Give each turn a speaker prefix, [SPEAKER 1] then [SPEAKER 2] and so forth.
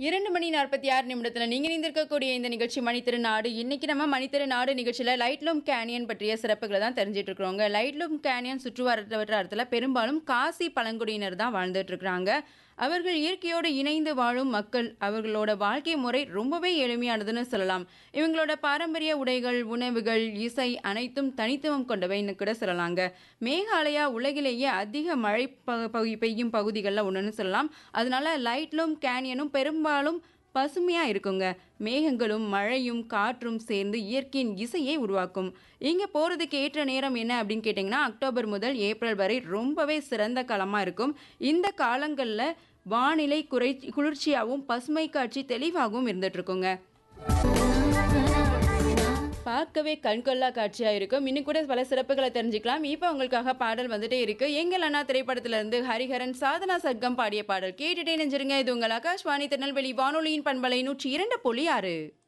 [SPEAKER 1] இரண்டு மணி நாற்பத்தி ஆறு நிமிடத்தில் நீங்கள் இணைந்திருக்கக்கூடிய இந்த நிகழ்ச்சி மணித்திருநாடு இன்னைக்கு நம்ம மணித்திருநாடு நிகழ்ச்சியில் லைட்லூம் கேனியன் பற்றிய சிறப்புகளை தான் தெரிஞ்சிட்டு இருக்கிறோங்க லைட்லூம் கேனியன் சுற்று வட்டாரத்தில் பெரும்பாலும் காசி பழங்குடியினர் தான் வாழ்ந்துட்டு இருக்கிறாங்க அவர்கள் இயற்கையோடு இணைந்து வாழும் மக்கள் அவர்களோட வாழ்க்கை முறை ரொம்பவே எளிமையானதுன்னு சொல்லலாம் இவங்களோட பாரம்பரிய உடைகள் உணவுகள் இசை அனைத்தும் தனித்துவம் கொண்டவைன்னு கூட சொல்லலாங்க மேகாலயா உலகிலேயே அதிக மழை ப- பகு- பெய்யும் பகுதிகளில் ஒன்றுன்னு சொல்லலாம் அதனால லைட்லும் கேனியனும் பெரும்பாலும் பசுமையா இருக்குங்க மேகங்களும் மழையும் காற்றும் சேர்ந்து இயற்கையின் இசையை உருவாக்கும் இங்க போறதுக்கு ஏற்ற நேரம் என்ன அப்படின்னு கேட்டிங்கன்னா அக்டோபர் முதல் ஏப்ரல் வரை ரொம்பவே சிறந்த காலமா இருக்கும் இந்த காலங்கள்ல வானிலை குறை குளிர்ச்சியாகவும் பசுமை காட்சி தெளிவாகவும் இருந்துட்டு இருக்குங்க பார்க்கவே கண்கொள்ளா காட்சியா இருக்கும் இன்னும் கூட பல சிறப்புகளை தெரிஞ்சுக்கலாம் இப்போ உங்களுக்காக பாடல் வந்துட்டே இருக்கு எங்கள் அண்ணா திரைப்படத்துல இருந்து ஹரிஹரன் சாதனா சர்க்கம் பாடிய பாடல் கேட்டுட்டே நெஞ்சிருங்க இது உங்கள் ஆகாஷ்வாணி திருநெல்வேலி வானொலியின் பண்பலை நூற்றி இரண்டு புள்ளி ஆறு